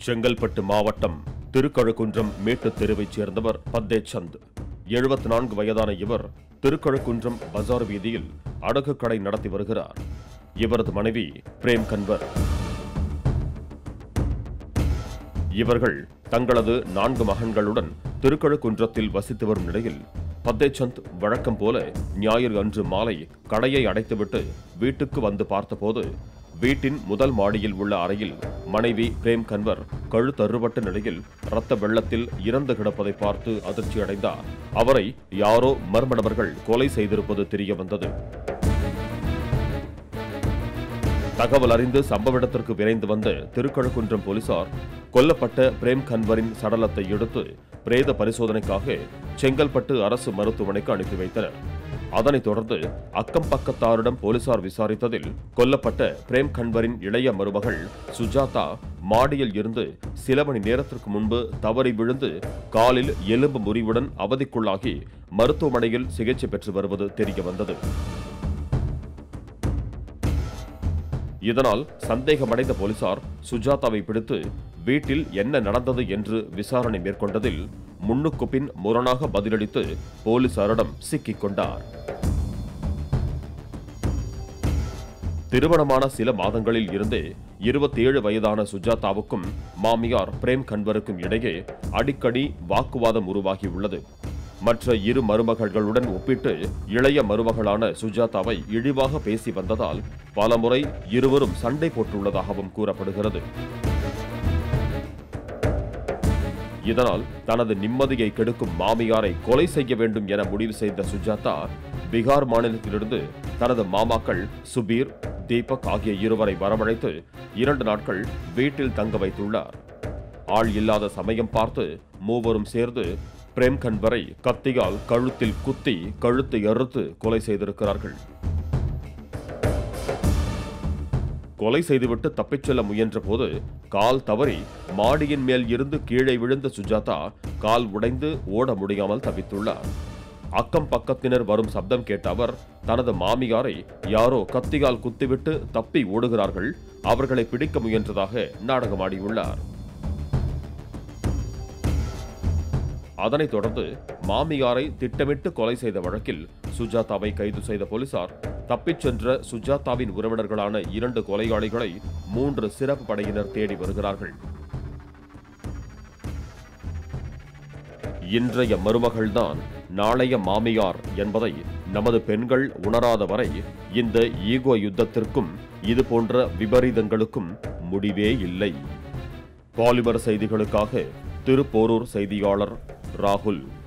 செங்கல்பட்டு மாவட்டம் திருக்கழுக்குன்றம் மேட்டுத் தெருவைச் சேர்ந்தவர் பத்தே சந்த் எழுபத்தி நான்கு வயதான இவர் திருக்கழுக்குன்றம் பஜார் வீதியில் அடகு கடை நடத்தி வருகிறார் இவரது மனைவி பிரேம் கன்வர் இவர்கள் தங்களது நான்கு மகன்களுடன் திருக்கழுக்குன்றத்தில் வசித்து வரும் நிலையில் பத்தேச்சந்த் வழக்கம் போல ஞாயிறு அன்று மாலை கடையை அடைத்துவிட்டு வீட்டுக்கு வந்து பார்த்தபோது வீட்டின் முதல் மாடியில் உள்ள அறையில் மனைவி பிரேம் கன்வர் கழுத்தறுபட்ட நிலையில் இரத்த வெள்ளத்தில் இறந்து கிடப்பதை பார்த்து அதிர்ச்சி அடைந்தார் அவரை யாரோ மர்ம நபர்கள் கொலை செய்திருப்பது தெரிய வந்தது தகவல் அறிந்து சம்பவ இடத்திற்கு விரைந்து வந்த திருக்கழுக்குன்றம் போலீசார் கொல்லப்பட்ட பிரேம் கன்வரின் சடலத்தை எடுத்து பிரேத பரிசோதனைக்காக செங்கல்பட்டு அரசு மருத்துவமனைக்கு அனுப்பி வைத்தனர் அதனைத் தொடர்ந்து அக்கம் பக்கத்தாரிடம் போலீசார் விசாரித்ததில் கொல்லப்பட்ட பிரேம் கன்வரின் இளைய மருமகள் சுஜாதா மாடியில் இருந்து சில மணி நேரத்திற்கு முன்பு தவறி விழுந்து காலில் எலும்பு முறிவுடன் அவதிக்குள்ளாகி மருத்துவமனையில் சிகிச்சை பெற்று வருவது தெரிய வந்தது இதனால் சந்தேகமடைந்த போலீசார் சுஜாதாவை பிடித்து வீட்டில் என்ன நடந்தது என்று விசாரணை மேற்கொண்டதில் முன்னுக்கு பின் முரணாக பதிலளித்து போலீசாரிடம் சிக்கிக் கொண்டார் திருமணமான சில மாதங்களில் இருந்தே இருபத்தேழு வயதான சுஜாதாவுக்கும் மாமியார் பிரேம் கன்வருக்கும் இடையே அடிக்கடி வாக்குவாதம் உருவாகியுள்ளது மற்ற இரு மருமகள்களுடன் ஒப்பிட்டு இளைய மருமகளான சுஜாதாவை இழிவாக பேசி வந்ததால் பலமுறை இருவரும் சண்டை போட்டுள்ளதாகவும் கூறப்படுகிறது இதனால் தனது நிம்மதியை கெடுக்கும் மாமியாரை கொலை செய்ய வேண்டும் என முடிவு செய்த சுஜாதா பீகார் மாநிலத்திலிருந்து தனது மாமாக்கள் சுபீர் தீபக் ஆகிய இருவரை வரவழைத்து இரண்டு நாட்கள் வீட்டில் தங்க வைத்துள்ளார் ஆள் இல்லாத சமயம் பார்த்து மூவரும் சேர்ந்து பிரேம் கன்வரை கத்தியால் கழுத்தில் குத்தி கழுத்தை அறுத்து கொலை செய்திருக்கிறார்கள் கொலை செய்துவிட்டு தப்பிச் செல்ல முயன்ற போது கால் தவறி மாடியின் மேல் இருந்து கீழே விழுந்த சுஜாதா கால் உடைந்து ஓட முடியாமல் தவித்துள்ளார் அக்கம் பக்கத்தினர் வரும் சப்தம் கேட்ட அவர் தனது மாமியாரை யாரோ கத்தியால் குத்திவிட்டு தப்பி ஓடுகிறார்கள் அவர்களை பிடிக்க முயன்றதாக நாடகமாடியுள்ளார் அதனைத் தொடர்ந்து மாமியாரை திட்டமிட்டு கொலை செய்த வழக்கில் சுஜாதாவை கைது செய்த போலீசார் தப்பிச் சென்ற சுஜாதாவின் உறவினர்களான இரண்டு கொலையாளிகளை மூன்று சிறப்பு படையினர் தேடி வருகிறார்கள் இன்றைய மருமகள்தான் நாளைய மாமியார் என்பதை நமது பெண்கள் உணராத வரை இந்த ஈகோ யுத்தத்திற்கும் இது போன்ற விபரீதங்களுக்கும் முடிவே இல்லை பாலிமர் செய்திகளுக்காக திருப்போரூர் செய்தியாளர் ராகுல்